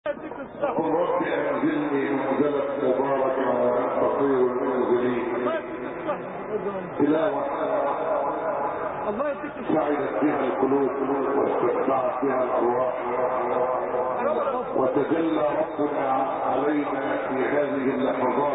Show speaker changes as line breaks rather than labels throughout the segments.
قل رب انزلني منزلة مباركة وانت خير المنزلين تلاوة
الله يديك
سعدت بها القلوب واستمتعت بها الارواح وتجلى ربنا علينا في هذه اللحظات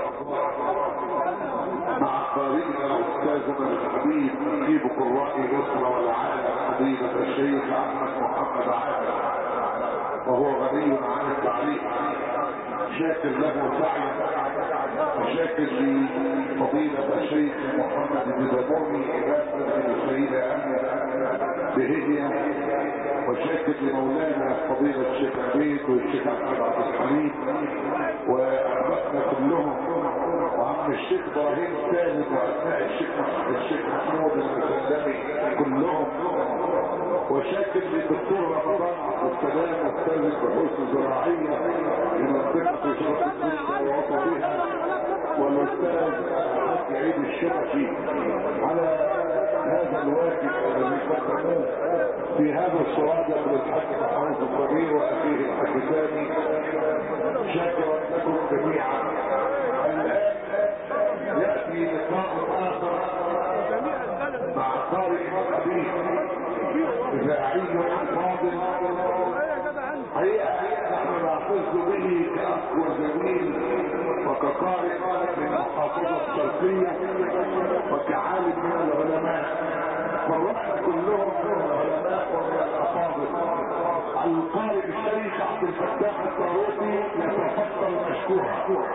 مع قارئنا استاذنا الحبيب نجيب قراء مصر والعالم حبيبة الشيخ احمد محمد عادل وهو غني عن التعليق شاكر له سعيا وشاكر لفضيلة الشيخ محمد بن بنوني امام مسجد السيدة امنة بهدية وشاكر لمولانا فضيلة الشيخ عبيد والشيخ احمد عبد الحليم وابنائنا كلهم وعم الشيخ ابراهيم الثالث وابناء الشيخ الشيخ محمود المسلمي كلهم وشاكر للدكتور رمضان عبد السلام استاذ البحوث الزراعيه لمنطقه شرق الدنيا ووسطها والاستاذ حاج عيد الشرقي على هذا الواجب الذي قدموه في هذا الصادق للحاج محمود الكبير واخيه الحاج ثاني شاكرا لكم جميعا الان ياتي لقاء اخر مع قارئ حبيب اذاعي فاضل حقيقه نحن نعتز به كاخ وزميل وكقارئ من المحافظه الشرقيه وكعالم من العلماء فرحنا كلهم من العلماء ومن الافاضل القارئ الشيخ عبد الفتاح الطاروسي يتفضل مشكورا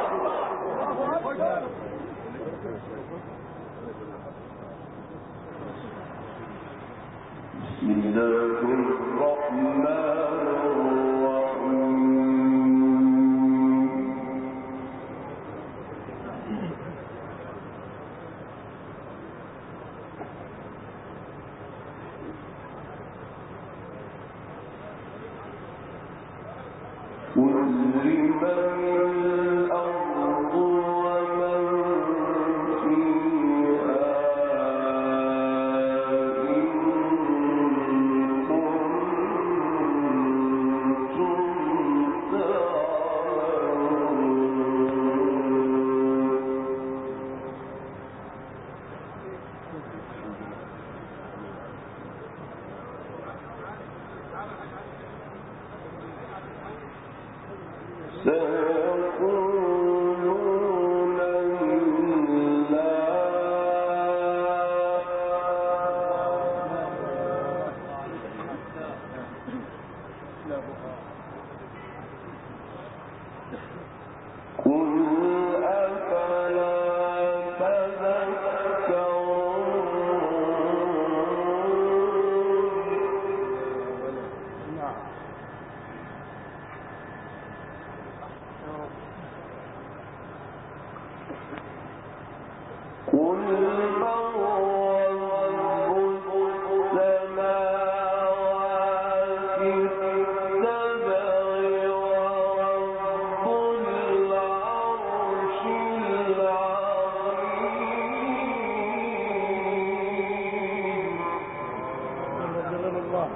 بسم الله الرحمن الرحيم كل من الأرض ومن فيها إن كنتم تعلمون سيقولون لله قل أفلا تذكرون قل من رب السماوات السبع ورب العرش العظيم
جلال الله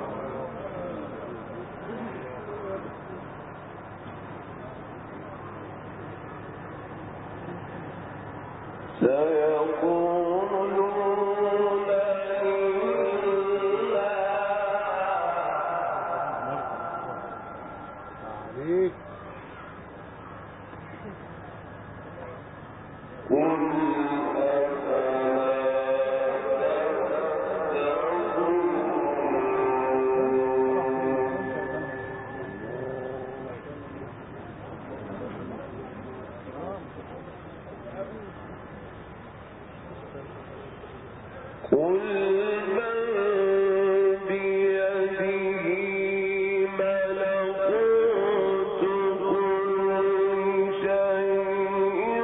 سيقولون لله
عليك
قل قل من بيده ملكوت كل شيء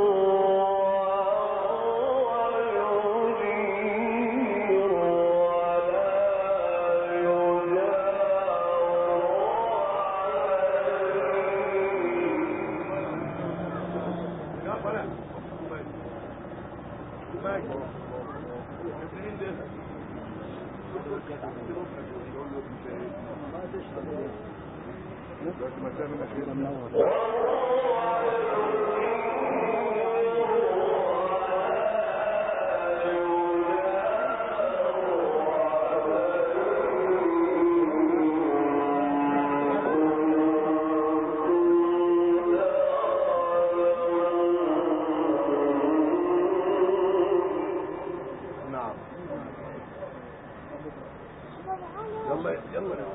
وهو يجير ولا يجار
نعم يلا يلا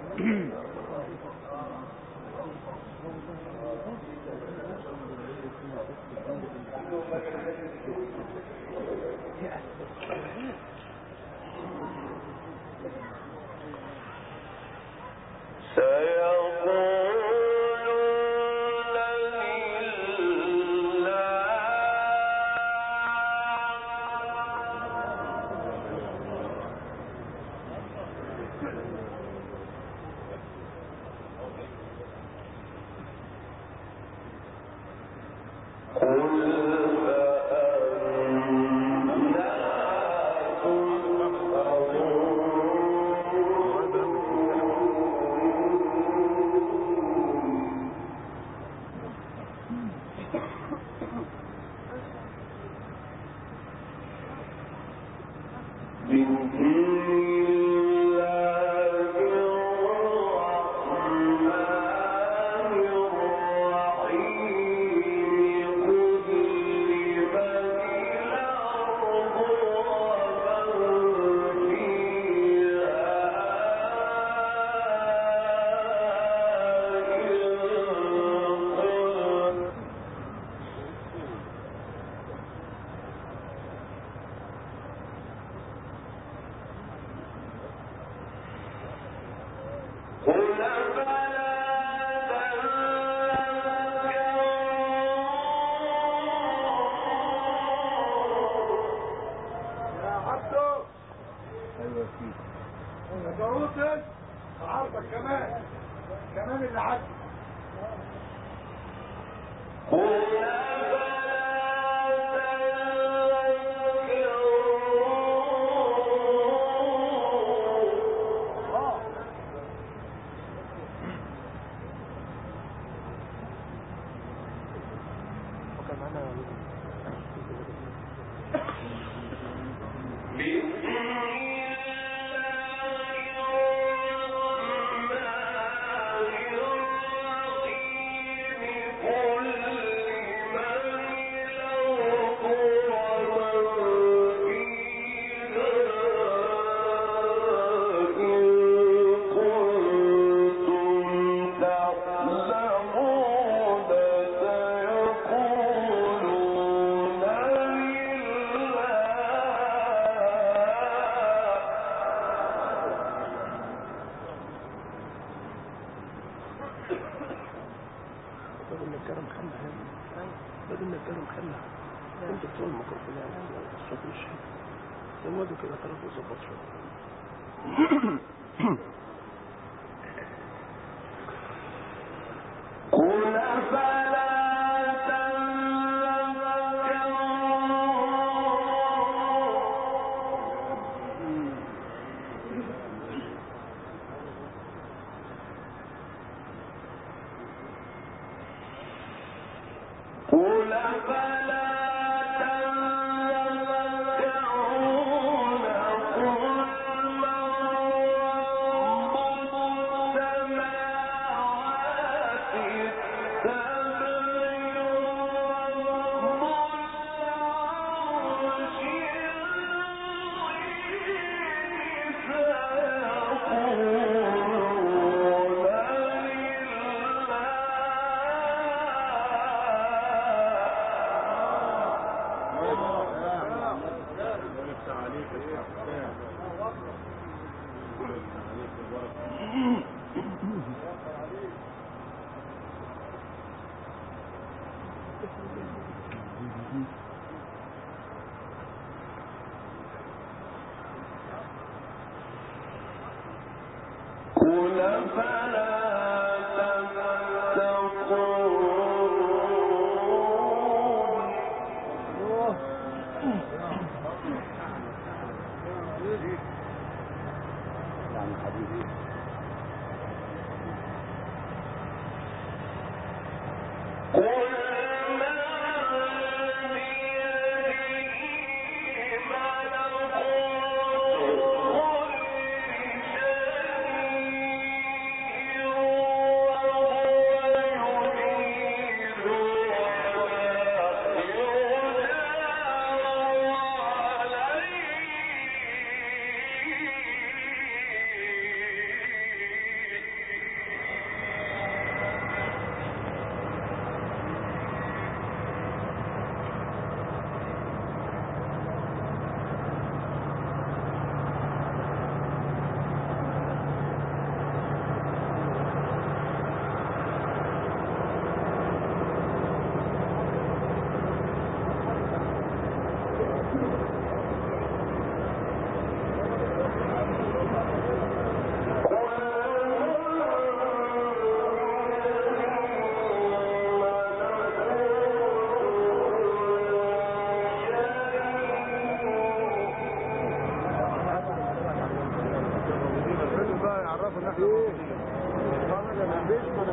سيقولون لله قل قل أفلا تذكرون
يا عبدو
ايوه فيه
يا جاروسس عرضك كمان كمان اللي عدى
قل أفلا تذكرون
اه
بسم
بدل ما الكلام خلها يعني بدل ما الكلام خلها انت بتقول الميكروفون يعني الصوت مش زودوا كده ثلاث وظبط شويه
قل أفلا تذكرون قل أفلا تذكرون قل من رب السماوات السبع ورب العرش العظيم قل فلا تتقون
يعني حبيبي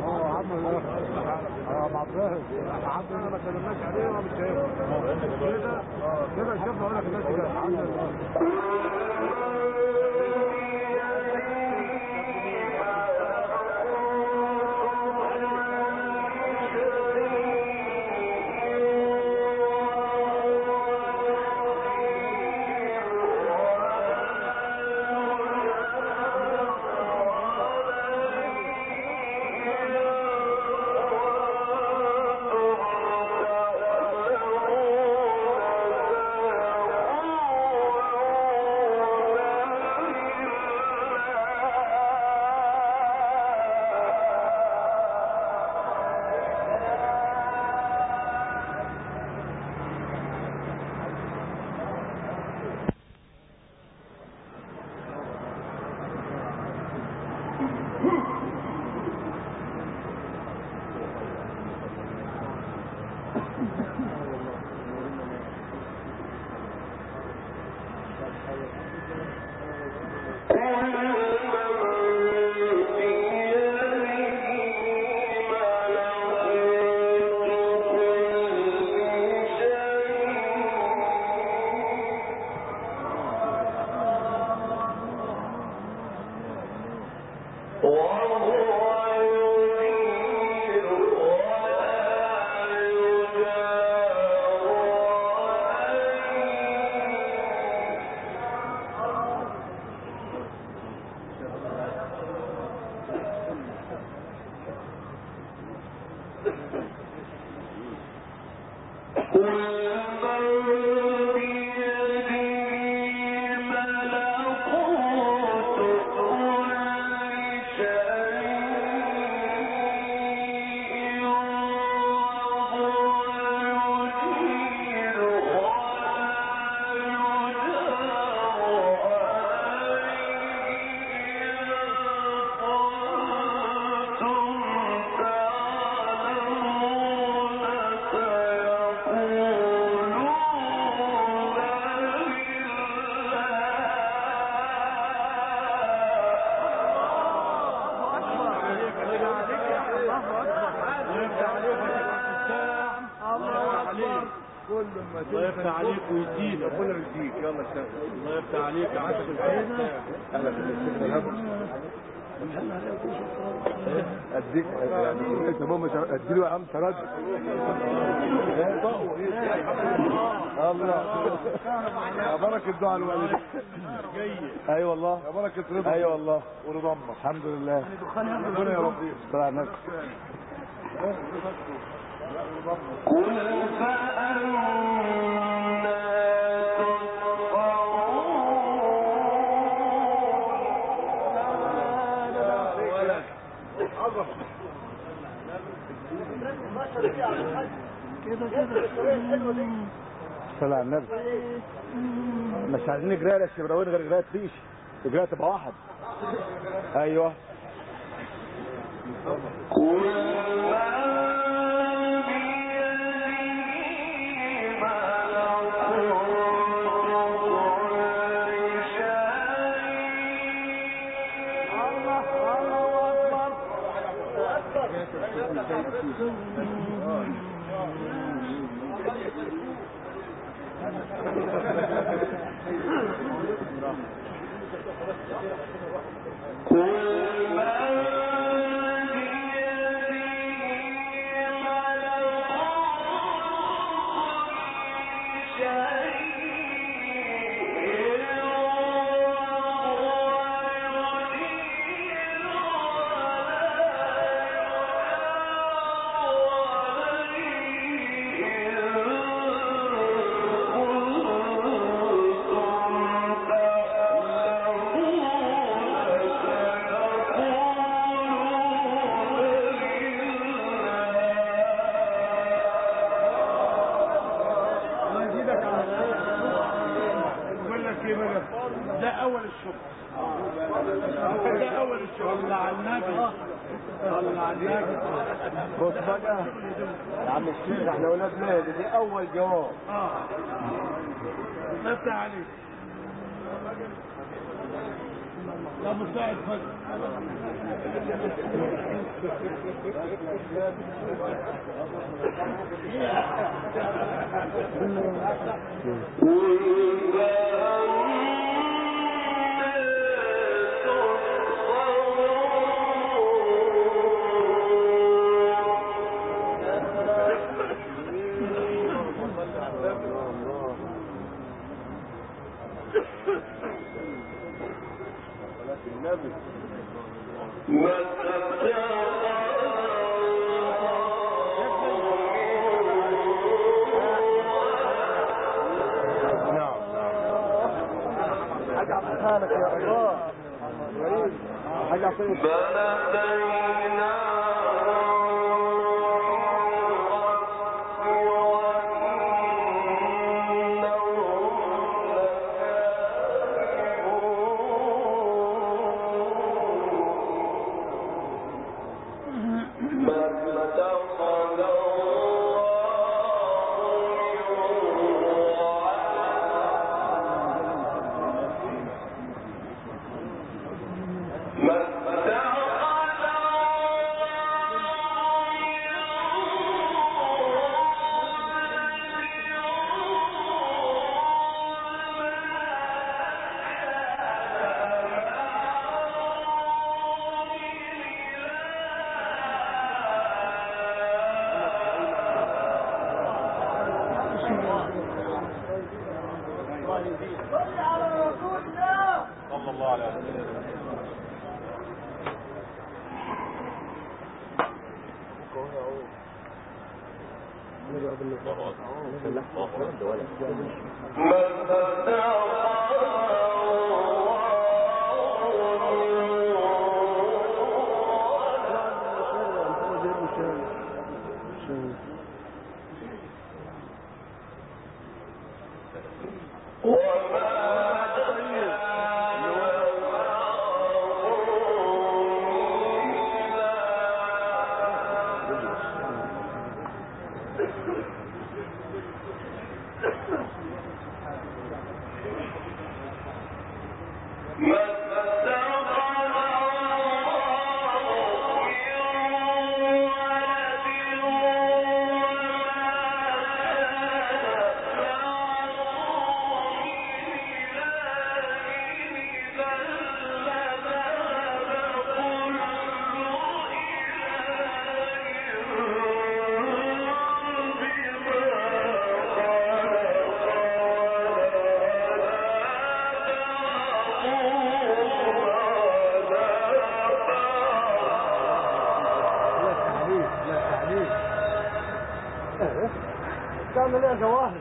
الله يفتح عليك ويديك ربنا يديك يلا اشتغل الله يفتح عليك يا عشر اهلا اديك يعني انت ماما اديله يا عم تردد الله يا بركه دعاء الوالدين اي والله يا بركه رضا اي والله ورضا امك الحمد لله ربنا يا رب طلع على النبي
قل فأنا
صلى على النبي مش عايزين جرايه الشبراوين غير جرايه ريش الجرايه تبقى واحد ايوه
قل من بيده ملكوت كل شيء قل من بيده ملكوت كل شيء وهو يجير
الله يزيدك على بقول لك ايه بقى ده اول الشغل ده اول الشغل صلى على النبي صلى على النبي بص بقى يا عم الشيخ احنا ولاد نادي دي اول جواب اه نفتح عليك ده مساعد فجر
حاجة عطيتها يا الله حاجة عطيتها تعمل ايه جواهر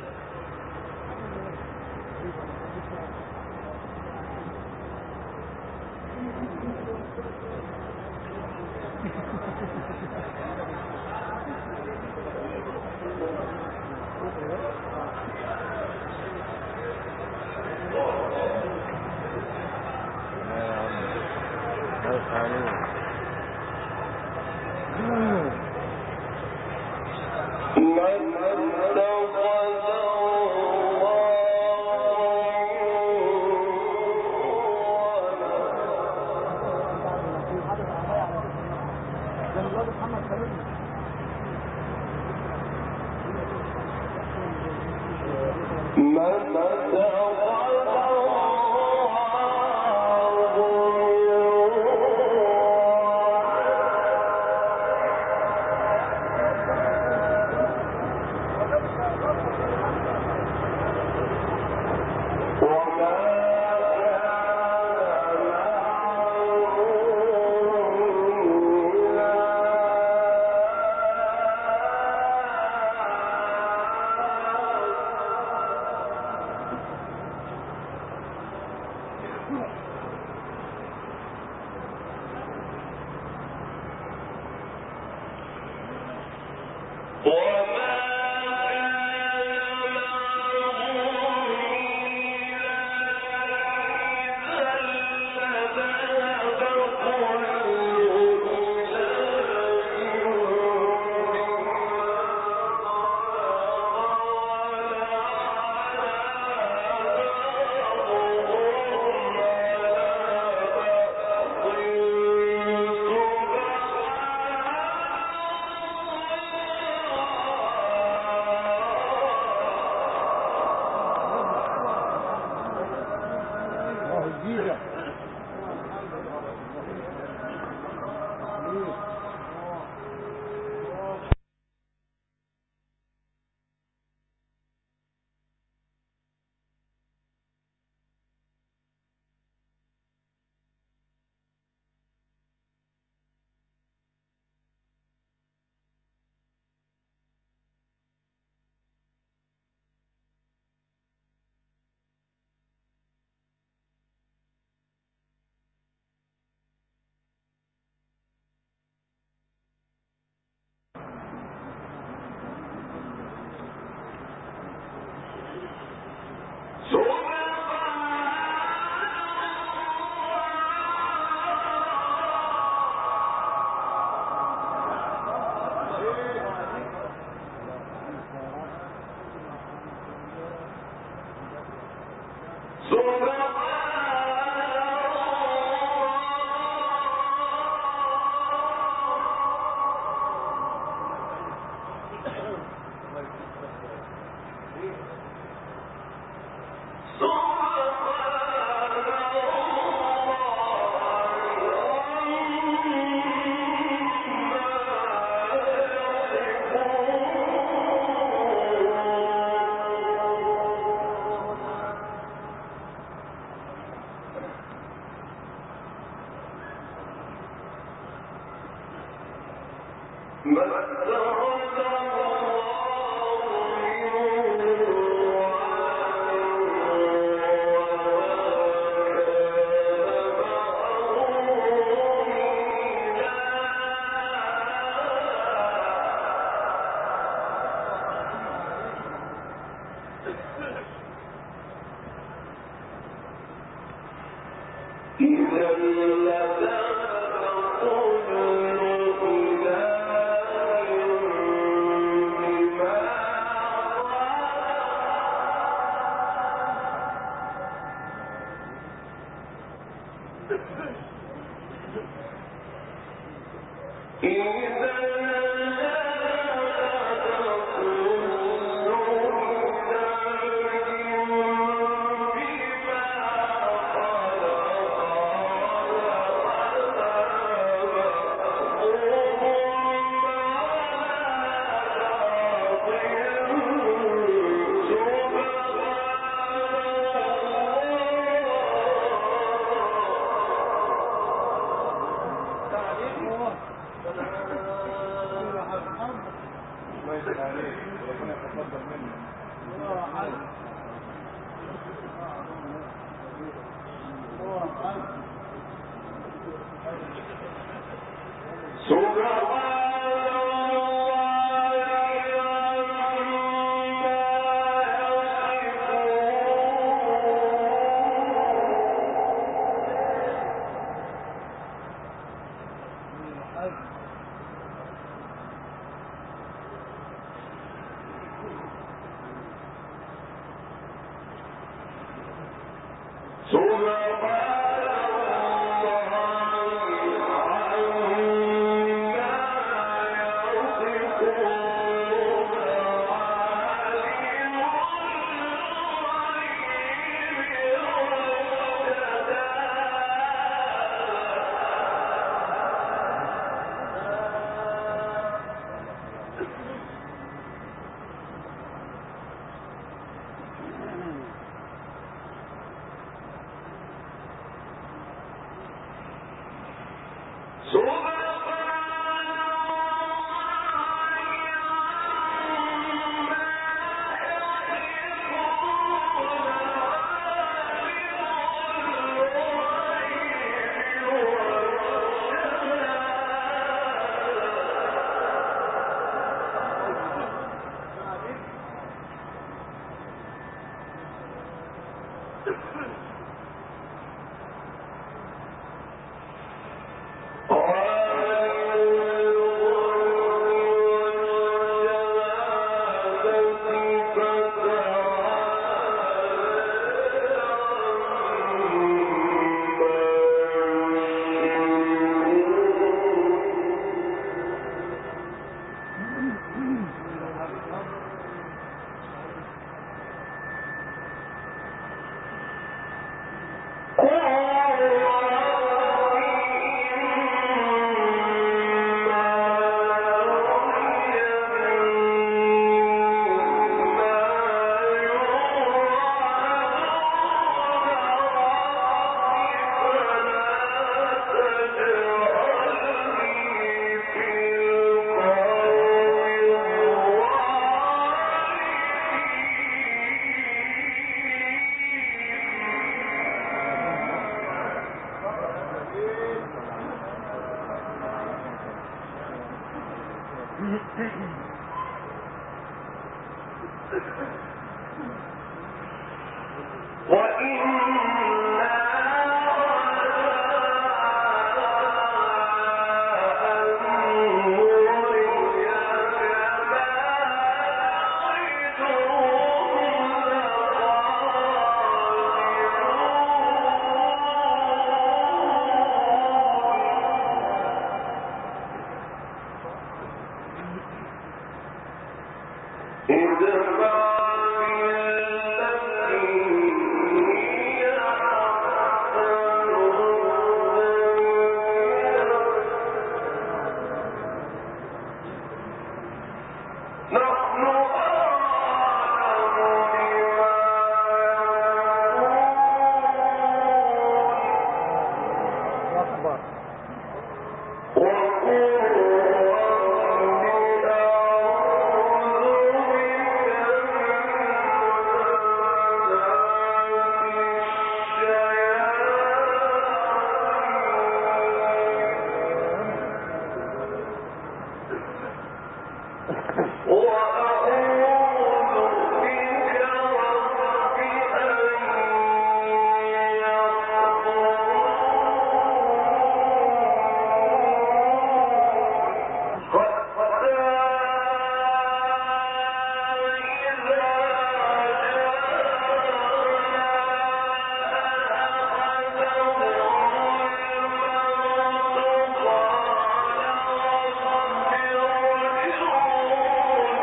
Oh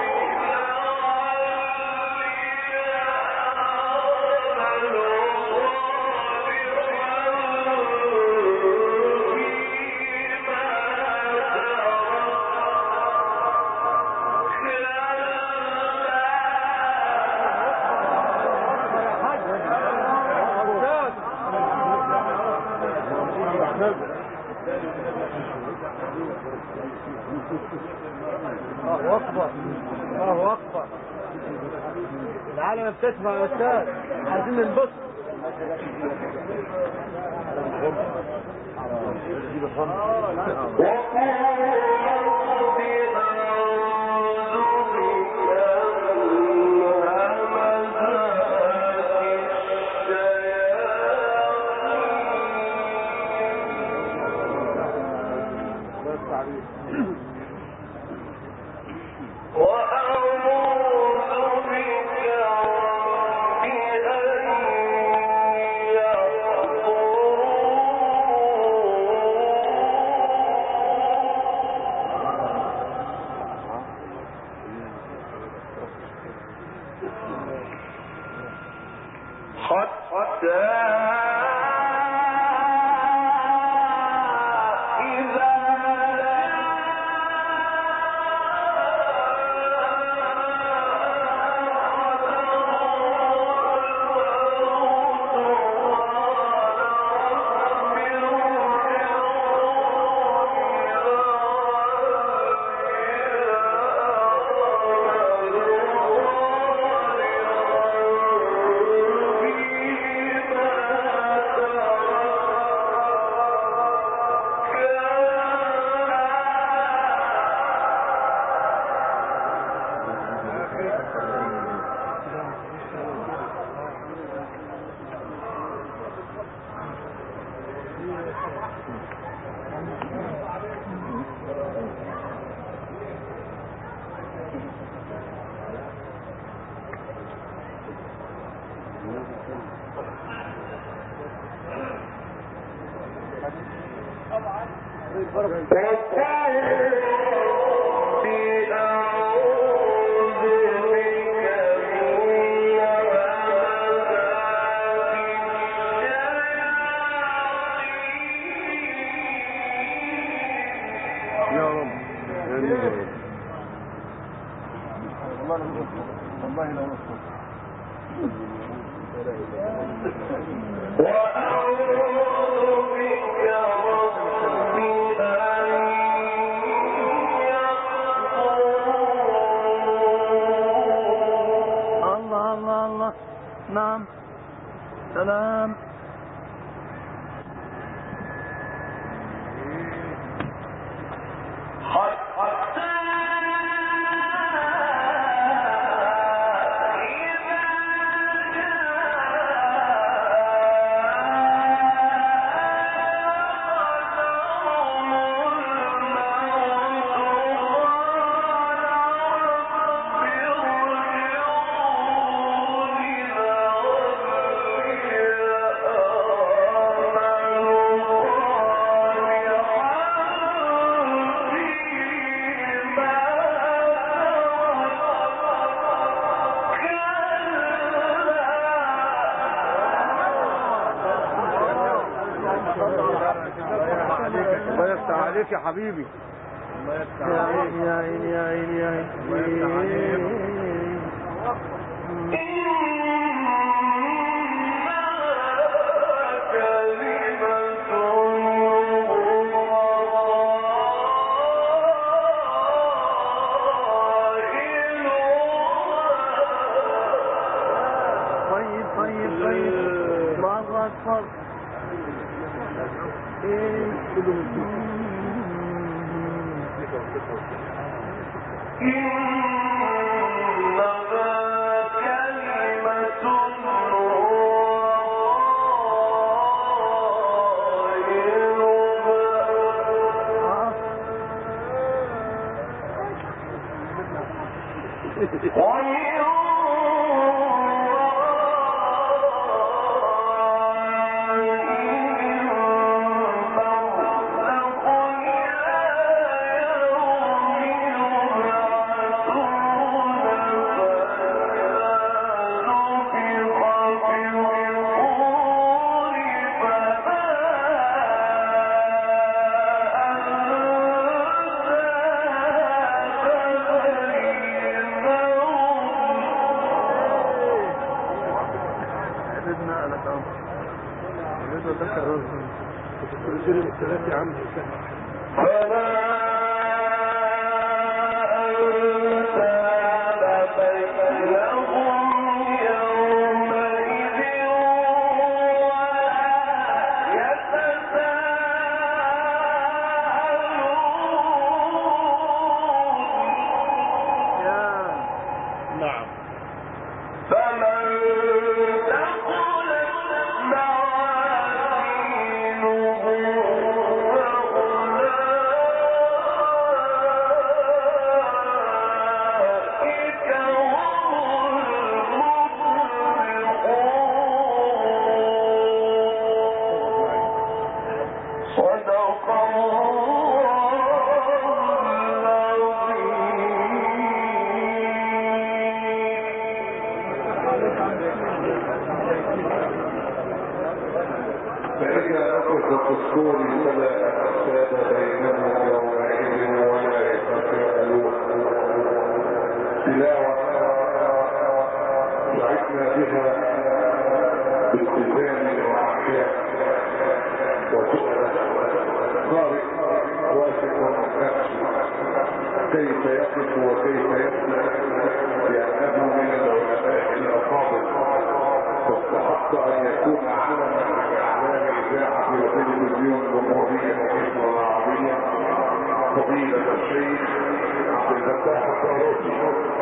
الله اكبر الله اكبر العالم بتسمع يا استاذ عايزين ننبسط
يا رب آمين. والله لو نصر
الله الله الله نعم سلام
الله يفتح عليك يا حبيبي الله يفتح
يا
عليك
عيني يا عيني يا عيني يا
الله يفتح عليك.
طيب طيب طيب الله اكبر ايه آه.
سيدنا انا تمام اريد اتذكر كنت تقول الثلاثة يا عم
فلا
ونفخ الصور فلا أنساب بينهم يومئذ ولا يتساءلون تلاوة سعدنا بها بالتزام وأحكام وسؤال قارئ واثق نفسه كيف يقف وكيف يسمع لأنه من العلماء الأفاضل واستحق أن يكون علما من أعلام إذاعة وتلفزيون جمهورية مصر العربية فضيلة الشيخ عبد الفتاح الطاروسي